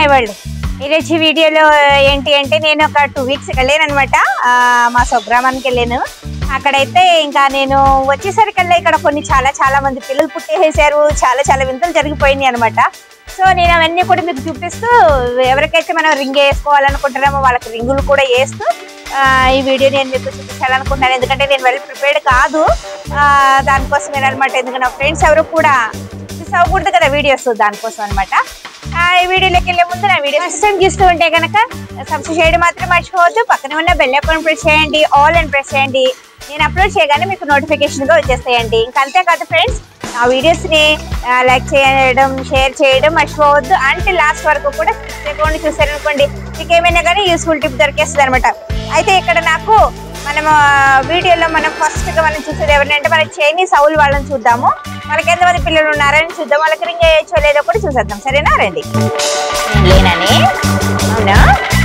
my world ఈరోజు వీడియోలో ఏంటి అంటే నేను ఒక టూ వీక్స్ వెళ్ళాను అనమాట మా స్వగ్రామానికి వెళ్ళాను అక్కడైతే ఇంకా నేను వచ్చేసరికల్లా ఇక్కడ కొన్ని చాలా చాలా మంది పిల్లలు పుట్టేసేసారు చాలా చాలా వింతలు జరిగిపోయినాయి అనమాట సో నేను అవన్నీ కూడా మీకు చూపిస్తూ ఎవరికైతే మనం రింగ్ వేసుకోవాలనుకుంటున్నామో వాళ్ళకి రింగులు కూడా వేస్తూ ఆ, ఈ వీడియో నేను మీకు చూపించాలనుకుంటున్నాను ఎందుకంటే నేను వెల్ ప్రిపేర్డ్ కాదు ఆ, దానికోసం నేను అనమాట ఎందుకంటే నా ఫ్రెండ్స్ ఎవరు కూడా మిస్ అవ్వకూడదు కదా వీడియోస్ దానికోసం అనమాట ఈ వీడియోలోకి వెళ్ళే ముందు నా వీడియో ఫస్ట్ టైం చూస్తూ ఉంటే కనుక సబ్స్క్రైబ్ చేయడం మాత్రం మర్చిపోవద్దు పక్కన ఉన్న బెల్ ఐకాన్ ప్రెస్ చేయండి ఆల్ అని ప్రెస్ చేయండి నేను అప్లోడ్ చేయగానే మీకు నోటిఫికేషన్ గా వచ్చేస్తాయండి ఇంకా అంతేకాదు ఫ్రెండ్స్ ఆ వీడియోస్ ని లైక్ చేయడం షేర్ చేయడం మర్చిపోవద్దు అంటే లాస్ట్ వరకు కూడా చేయకుండా చూసారనుకోండి మీకు ఏమైనా కానీ యూస్ఫుల్ టిప్ దొరికేస్తుంది అనమాట అయితే ఇక్కడ నాకు మనం వీడియోలో మనం ఫస్ట్ గా మనం చూసేది ఎవరినంటే మన చైనీస్ అవుల్ వాళ్ళని చూద్దాము వాళ్ళకి ఎంతమంది పిల్లలు ఉన్నారని చూద్దాం వాళ్ళకి రింగ్ వేయచ్చో లేదో కూడా చూసేద్దాం సరేనా రండి లేనని అవునా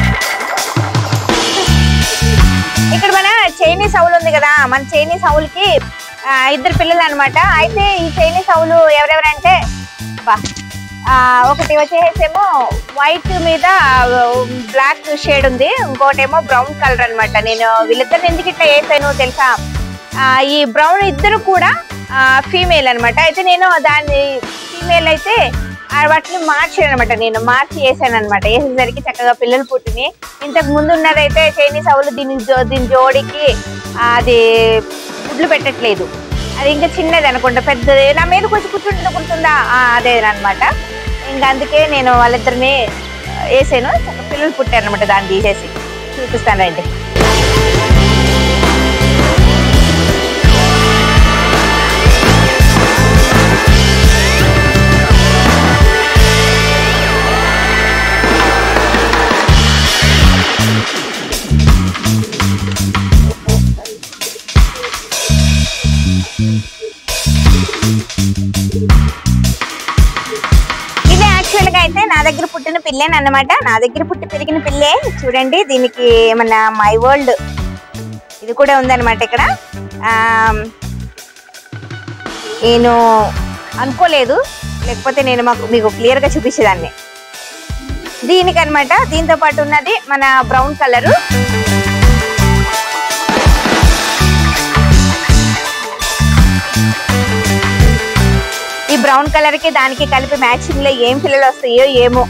ఇక్కడ మన చైనీస్ అవుల్ ఉంది కదా మన చైనీస్ అవుల్కి ఆ, ఇద్దరు పిల్లలు అనమాట అయితే ఈ చైనీస్ అవులు ఎవరెవరంటే బా ఆ, ఒకటి వచ్చేసేమో వైట్ మీద బ్లాక్ షేడ్ ఉంది ఇంకోటేమో బ్రౌన్ కలర్ అన్నమాట నేను వీళ్ళిద్దరిని ఎందుకు ఇట్లా వేసాను తెలుసా ఆ, ఈ బ్రౌన్ ఇద్దరు కూడా ఫీమేల్ అన్నమాట అయితే నేను దాన్ని ఫీమేల్ అయితే ఆ వాటిని మార్చాను అనమాట నేను మార్చి వేసాను అనమాట వేసేసరికి చక్కగా పిల్లలు పుట్టినాయి ఇంతకు ముందు ఉన్నదైతే చైనీస్ అవులు దీని జో- దీని జోడికి ఆ, అది గుడ్లు పెట్టట్లేదు అది ఇంకా చిన్నది అనుకుంటా పెద్దది నా మీద కొంచెం కూర్చుంటుంది గుర్తుందా ఆ, అదే అనమాట ఇంకా అందుకే నేను వాళ్ళిద్దరిని వేసాను చక్కగా పిల్లలు పుట్టారు అనమాట దాన్ని తీసేసి చూపిస్తాను రండి ఇది యాక్చువల్ గా అయితే నా దగ్గర పుట్టిన పిల్లేనన్నమాట అన్నమాట నా దగ్గర పుట్టి పెరిగిన పిల్లే చూడండి దీనికి మన మై వరల్డ్ ఇది కూడా ఉందన్నమాట ఇక్కడ ఆ, నేను అనుకోలేదు లేకపోతే నేను మాకు మీకు క్లియర్ గా చూపించేదాన్ని దీనికి అనమాట దీంతో పాటు ఉన్నది మన బ్రౌన్ కలరు ఈ బ్రౌన్ కలర్ కి దానికి కలిపి మ్యాచింగ్ లో ఏం పిల్లలు వస్తాయో ఏమో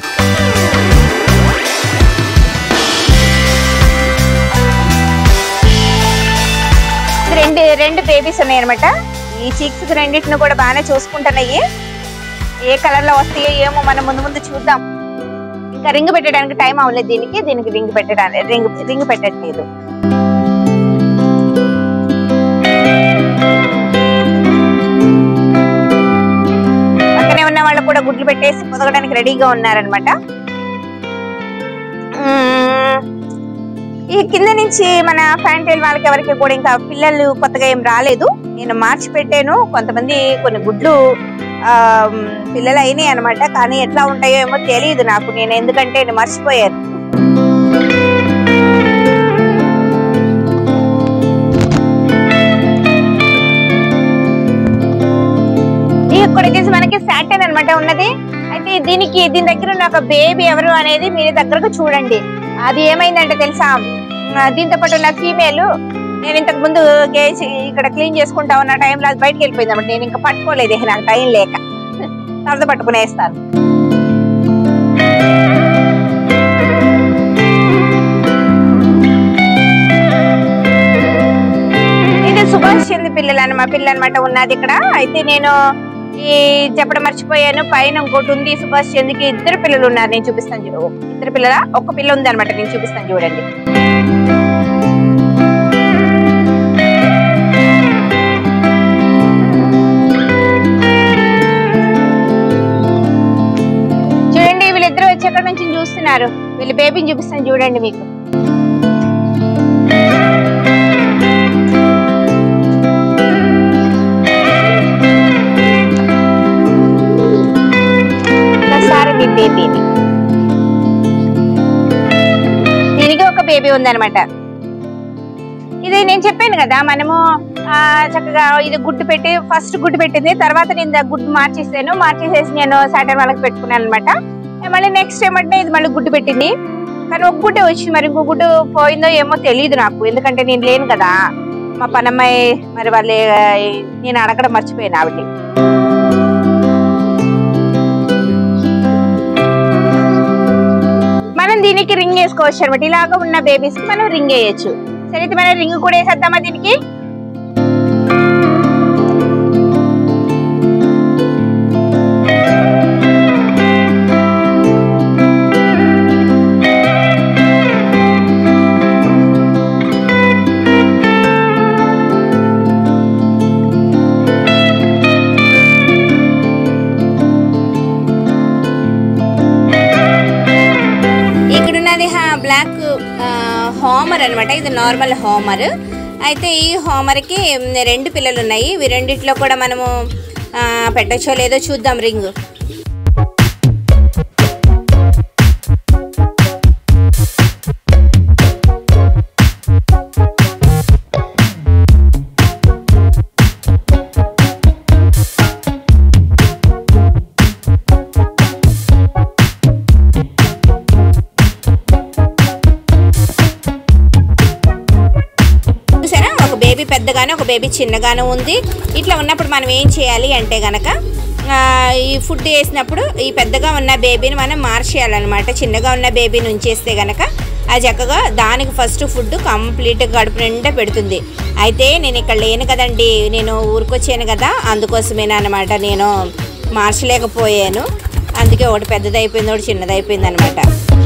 ఇది రెండు రెండు బేబీస్ ఉన్నాయి అనమాట ఈ చీక్స్ రెండింటిని కూడా బాగానే చూసుకుంటున్నాయి ఏ కలర్ లో వస్తాయో ఏమో మనం ముందు ముందు చూద్దాం ఇంకా రింగ్ పెట్టడానికి టైం అవ్వలేదు దీనికి దీనికి రింగ్ పెట్టడానికి రింగ్ రింగ్ పెట్టట్లేదు పక్కనే ఉన్న వాళ్ళు కూడా గుడ్లు పెట్టేసి పొదగడానికి రెడీగా ఉన్నారనమాట ఈ కింద నుంచి మన ఫ్యాంటైల్ వాళ్ళకి ఎవరికి కూడా ఇంకా పిల్లలు కొత్తగా ఏం రాలేదు నేను మార్చి పెట్టాను కొంతమంది కొన్ని గుడ్లు ఆ, పిల్లలు అయినాయి అనమాట కానీ ఎట్లా ఉంటాయో ఏమో తెలియదు నాకు నేను ఎందుకంటే నేను మర్చిపోయాను ఇక్కడ వచ్చేసి మనకి సాటన్ అన్నమాట ఉన్నది అయితే దీనికి దీని దగ్గర ఉన్న ఒక బేబీ ఎవరు అనేది మీరు దగ్గరకు చూడండి అది ఏమైందంటే తెలుసా ఆ, దీంతో పాటు ఉన్న ఫీమేల్ నేను ఇంతకు ముందు గేసి ఇక్కడ క్లీన్ చేసుకుంటా ఉన్న టైంలో అది బయటకు వెళ్ళిపోయింది అన్నమాట నేను ఇంకా పట్టుకోలేదు ఇక నాకు టైం లేక తర్వాత పట్టుకునేస్తాను ఇది సుభాష్ చంద్ర పిల్లలు అనమాట పిల్ల అనమాట ఉన్నది ఇక్కడ అయితే నేను ఈ చెప్పడం మర్చిపోయాను పైన ఇంకోటి ఉంది సుభాష్ చంద్రకి ఇద్దరు పిల్లలు ఉన్నారు నేను చూపిస్తాను చూ ఇద్దరు పిల్లల ఒక్క పిల్ల ఉంది అనమాట నేను చూపిస్తాను చూడండి చూడండి వీళ్ళిద్దరు వచ్చి ఎక్కడి నుంచి చూస్తున్నారు వీళ్ళ బేబీని చూపిస్తాను చూడండి మీకు ఒకసారి మీ బేబీని దీనికి ఒక బేబీ ఉందన్నమాట ఇది నేను చెప్పాను కదా మనము ఆ, చక్కగా ఇది గుడ్డు పెట్టి ఫస్ట్ గుడ్డు పెట్టింది తర్వాత నేను దా- గుడ్డు మార్చేసాను మార్చేసేసి నేను సాటర్న్ వాళ్ళకి పెట్టుకున్నాను అనమాట మళ్ళీ నెక్స్ట్ ఏమంటే ఇది మళ్ళీ గుడ్డు పెట్టింది కానీ ఒక గుడ్డే వచ్చింది మరి ఇంకో గుడ్డు పోయిందో ఏమో తెలియదు నాకు ఎందుకంటే నేను లేను కదా మా పనమ్మాయి మరి వాళ్ళు నేను అడగడం మర్చిపోయాను ఆవిడ మనం దీనికి రింగ్ వేసుకోవచ్చు అనమాట ఇలాగ ఉన్న బేబీస్ కి మనం రింగ్ వేయచ్చు సరే అయితే మనం రింగ్ కూడా వేసేద్దామా దీనికి ఇక్కడ ఉన్నది బ్లాక్ హోమర్ అన్నమాట ఇది నార్మల్ హోమర్ అయితే ఈ హోమర్కి రెండు పిల్లలు ఉన్నాయి ఇవి రెండిట్లో కూడా మనము ఆ, పెట్టచ్చో లేదో చూద్దాం రింగ్ చూసారా ఒక బేబీ పెద్దగానే ఒక బేబీ చిన్నగానే ఉంది ఇట్లా ఉన్నప్పుడు మనం ఏం చేయాలి అంటే గనక ఆ, ఈ ఫుడ్ వేసినప్పుడు ఈ పెద్దగా ఉన్న బేబీని మనం మార్చేయాలన్నమాట చిన్నగా ఉన్న బేబీని ఉంచేస్తే గనక అది చక్కగా దానికి ఫస్ట్ ఫుడ్ కంప్లీట్గా కడుపు నిండా పెడుతుంది అయితే నేను ఇక్కడ లేను కదండి నేను ఊరికొచ్చాను కదా అందుకోసమేనా అనమాట నేను మార్చలేకపోయాను అందుకే ఒకటి పెద్దది అయిపోయింది ఒకటి చిన్నది అయిపోయింది అనమాట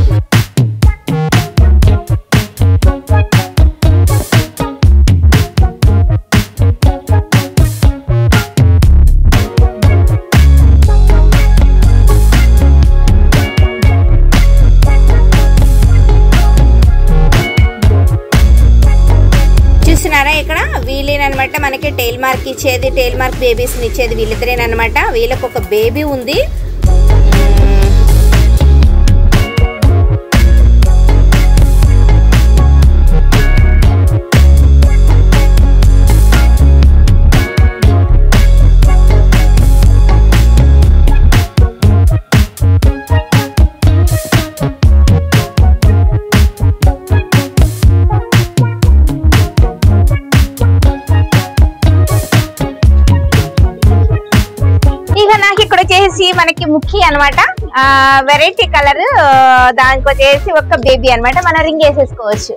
చూస్తున్నారా ఇక్కడ వీళ్ళేనమాట మనకి టైల్ మార్క్ ఇచ్చేది టైల్ మార్క్ బేబీస్ ఇచ్చేది వీళ్ళిద్దరేనమాట వీళ్ళకి ఒక బేబీ ఉంది ఇక నాకు ఇక్కడ వచ్చేసి మనకి ముఖ్య అనమాట వెరైటీ కలర్ దానికి వచ్చేసి ఒక బేబీ అన్నమాట మనం రింగ్ వేసేసుకోవచ్చు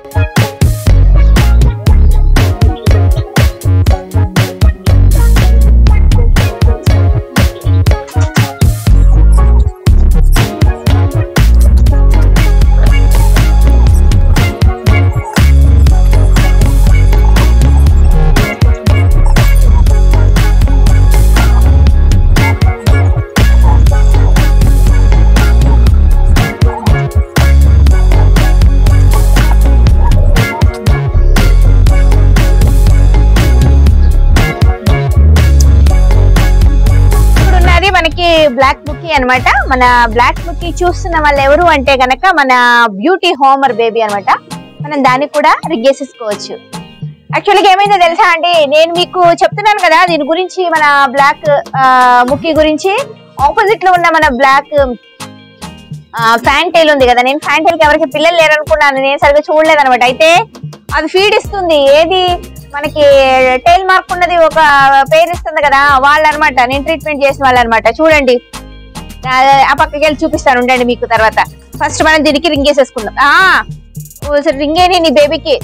ఇప్పుడు ఉన్నది మనకి బ్లాక్ బుక్ అన్నమాట మన బ్లాక్ బుక్ చూస్తున్న వాళ్ళు ఎవరు అంటే గనక మన బ్యూటీ హోమర్ బేబీ అన్నమాట మనం దాన్ని కూడా రిగ్గేసేసుకోవచ్చు యాక్చువల్గా ఏమైందో తెలుసా అండి నేను మీకు చెప్తున్నాను కదా దీని గురించి మన బ్లాక్ ముక్కి గురించి ఆపోజిట్ లో ఉన్న మన బ్లాక్ ఫ్యాంటైల్ ఉంది కదా నేను ఫ్యాంటైల్ కి ఎవరికి పిల్లలు లేరు అనుకున్నాను నేను సరిగ్గా చూడలేదు అనమాట అయితే అది ఫీడ్ ఇస్తుంది ఏది మనకి టైల్ మార్క్ ఉన్నది ఒక పేరు ఇస్తుంది కదా వాళ్ళు అనమాట నేను ట్రీట్మెంట్ చేసిన వాళ్ళు అనమాట చూడండి ఆ ఆ పక్కకి వెళ్ళి చూపిస్తాను ఉండండి మీకు తర్వాత ఫస్ట్ మనం దీనికి రింగ్ వేసేసుకుందాం ఆ ఓ సరే రింగ్ అయినాయి నీ బేబీకి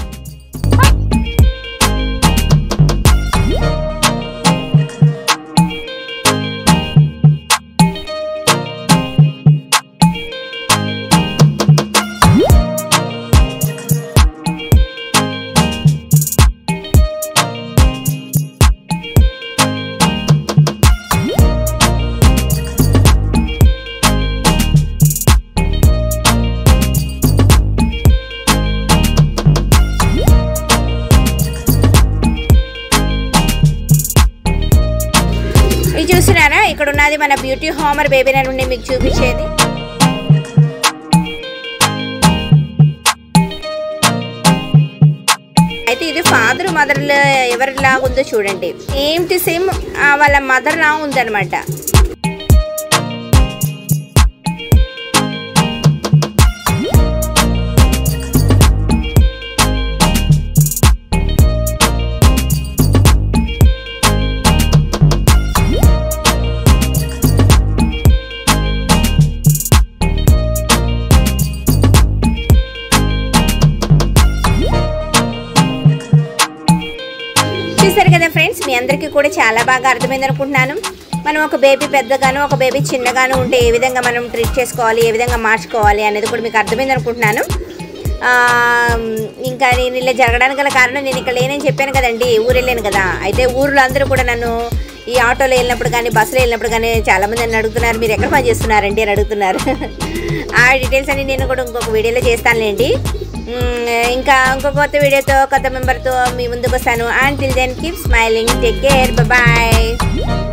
ఇది చూసినారా ఇక్కడ ఉన్నది మన బ్యూటీ హోమర్ బేబీ నుండి మీకు చూపించేది అయితే ఇది ఫాదర్ మదర్ ఎవరిలా ఉందో చూడండి సేమ్ టు సేమ్ వాళ్ళ మదర్ లా ఉందన్నమాట మీ అందరికీ కూడా చాలా బాగా అర్థమైంది అనుకుంటున్నాను మనం ఒక బేబీ పెద్దగాను ఒక బేబీ చిన్నగాను ఉంటే ఏ విధంగా మనం ట్రీట్ చేసుకోవాలి ఏ విధంగా మార్చుకోవాలి అనేది కూడా మీకు అర్థమైంది అనుకుంటున్నాను ఆ, ఇంకా నేను ఇలా జరగడానికి గల కారణం నేను ఇక్కడ లేనని చెప్పాను కదండి ఊరు వెళ్ళాను కదా అయితే ఊర్లో అందరూ కూడా నన్ను ఈ ఆటోలో వెళ్ళినప్పుడు కానీ బస్సులో వెళ్ళినప్పుడు కానీ చాలామంది నన్ను అడుగుతున్నారు మీరు ఎక్కడ పని చేస్తున్నారండి అని అడుగుతున్నారు ఆ డీటెయిల్స్ అన్ని నేను కూడా ఇంకొక వీడియోలో చేస్తానులేండి మ్మ్, ఇంకా ఇంకొక కొత్త వీడియోతో కొత్త మెంబర్తో మీ ముందుకు వస్తాను and till then keep smiling take care bye